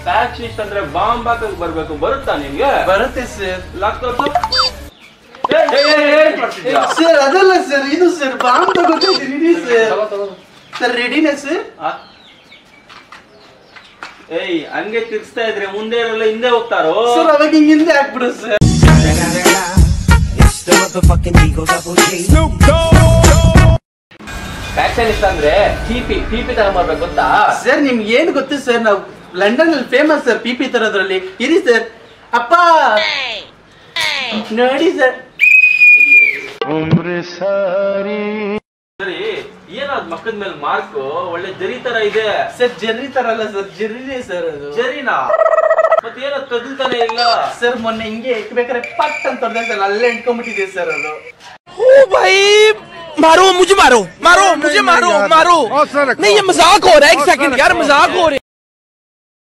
ಫ್ಯಾಕ್ಷನಿಸ್ಟ್ ಅಂದ್ರೆ ಬಾಂಬ್ ಹಾಕಕ್ ಬರ್ಬೇಕು ಬರುತ್ತಾ ನಿಮ್ಗೆ ಬರುತ್ತೆ ಸರ್ ಲಾಕ್ ತೋರ್ಸು ಏ, ಏ, ಏ, ಏ, ಏನ್ ಮಾಡ್ತಿದ್ಯಾ? ಸರ್ ಅದಲ್ಲ ಸರ್ ಇದು ಸರ್ ಬಾಂಬ್ ತಗೋತಿದ್ದೀನಿ ಸರ್ ತಗೋ, ತಗೋ. ಸರ್ ರೆಡಿನಾ ಸರ್ ಆ? ಏಯ್ ಹಂಗೆ ತಿರ್ಸ್ತಾ ಇದ್ರೆ ಮುಂದೆ ಇರಲ್ಲ ಹಿಂದೆ ಹೋಗ್ತಾರೋ ಸರ್ ಅವಾಗ ಹಿಂಗ್ ಹಿಂದೆ ಹಾಕ್ಬಿಡು sir It's the motherfucking Eagle Double G. Factionist ಅಂದ್ರೆ ಟಿಪಿ ಟಿಪಿ ತಗೊಂಬರ್ಬೇಕು ಗೊತ್ತಾ ಸರ್ ನಿಮ್ಗೆ ಏನ್ ಗೊತ್ತು ಸರ್ ನಾವು ಲಂಡನ್ ಅಲ್ಲಿ ಫೇಮಸ್ ಸರ್ ಪಿ ಪಿ ತರೋದ್ರಲ್ಲಿ ಇರಿ ಸರ್ ಅಪ್ಪ ನೋಡಿ ಸರ್ ಸರಿ ಏನಾದ್ ಮಕ್ಕದ ಮೇಲೆ ಮಾರ್ಕ್ ಒಳ್ಳೆ ಜರಿ ತರ ಇದೆ ಸರ್ ಜರ್ರಿ ತರ ಅಲ್ಲ ಸರ್ ಜರ್ರಿನೇ ಸರ್ ಅದು ಜರಿನಾ ಮತ್ತೆ ಏನದ್ ಕದಲ್ತಾನೆ ಇಲ್ಲ ಸರ್ ಮೊನ್ನೆ ಹಿಂಗೆ ಇಟ್ಬೇಕಾದ್ರೆ ಪಟ್ ಅಂತ ಹೊಡೆದ ಸರ್ ಅಲ್ಲೇ ಇಟ್ಕೊಂಡ್ಬಿಟ್ಟಿದೆ ಸರ್ ಅದು ओ भाई मारो मुझे मारो मारो मुझे मारो मारो नहीं ये मजाक हो रहा है एक सेकंड यार मजाक हो रहा है